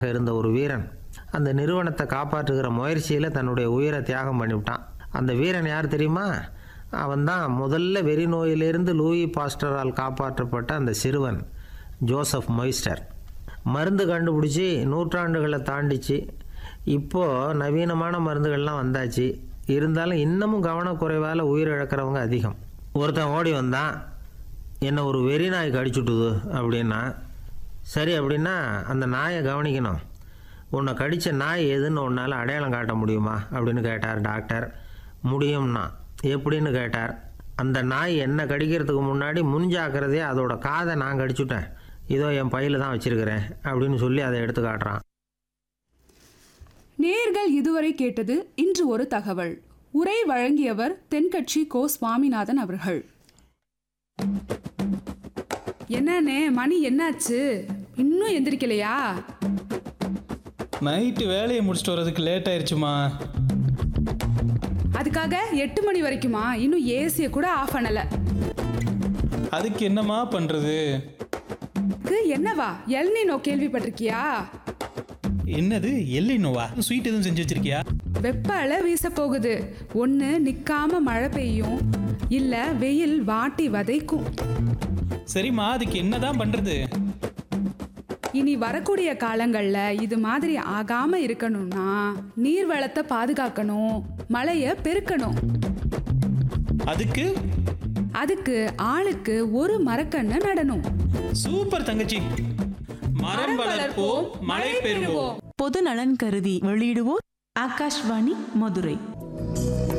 இருந்த ஒரு வீரன் அந்த நிறுவனத்தை காப்பாற்றுகிற முயற்சியில் தன்னுடைய உயிரை தியாகம் பண்ணிவிட்டான் அந்த வீரன் யார் தெரியுமா அவன்தான் முதல்ல வெறி நோயிலிருந்து லூயி பாஸ்டரால் காப்பாற்றப்பட்ட அந்த சிறுவன் ஜோசப் மொய்ஸ்டர் மருந்து கண்டுபிடிச்சி நூற்றாண்டுகளை தாண்டிச்சு இப்போது நவீனமான மருந்துகள்லாம் வந்தாச்சு இருந்தாலும் இன்னமும் கவனக்குறைவால் உயிரிழக்கிறவங்க அதிகம் ஒருத்தன் ஓடி வந்தான் என்னை ஒரு வெறி நாய் கடிச்சுட்டுது அப்படின்னா சரி அப்படின்னா அந்த நாயை கவனிக்கணும் உன்னை கடித்த நாய் எதுன்னு உன்னால் அடையாளம் காட்ட முடியுமா அப்படின்னு கேட்டார் டாக்டர் முடியும்னா எப்படின்னு கேட்டார் அந்த நாய் என்னை கடிக்கிறதுக்கு முன்னாடி முன்ஜாக்கிரதையே அதோட காதை நான் கடிச்சுட்டேன் இதோ என் பையில் தான் வச்சுருக்கிறேன் அப்படின்னு சொல்லி அதை எடுத்து காட்டுறான் நேர்கள் இதுவரை கேட்டது இன்று ஒரு தகவல் உரை வழங்கியவர் தென்கட்சி கோ சுவாமிநாதன் அவர்கள் என்னண்ணே மணி என்னாச்சு இன்னும் எந்திரிக்கலையா நைட்டு வேலையை முடிச்சுட்டு வர்றதுக்கு லேட் ஆயிடுச்சுமா அதுக்காக எட்டு மணி வரைக்குமா இன்னும் ஏசியை கூட ஆஃப் பண்ணல அதுக்கு என்னம்மா பண்ணுறது க்கு என்னவா எல்னினோ கேள்விப்பட்டிருக்கியா என்னது எல்லினோவா ஸ்வீட் எதுவும் செஞ்சு வச்சிருக்கியா வெப்ப அலை வீச போகுது ஒன்று நிற்காம மழை பெய்யும் இல்லை வெயில் வாட்டி வதைக்கும் சரிம்மா அதுக்கு என்னதான் பண்ணுறது இனி வரக்கூடிய காலங்கள்ல இது மாதிரி ஆகாம இருக்கணும்னா நீர் வளத்தை பாதுகாக்கணும் மழைய பெருக்கணும் அதுக்கு அதுக்கு ஆளுக்கு ஒரு மரக்கண்ணை நடணும் சூப்பர் தங்கச்சி மரம் வளர்ப்போம் மழை பெறுவோம் பொது நலன் கருதி வெளியிடுவோர் ஆகாஷ்வாணி மதுரை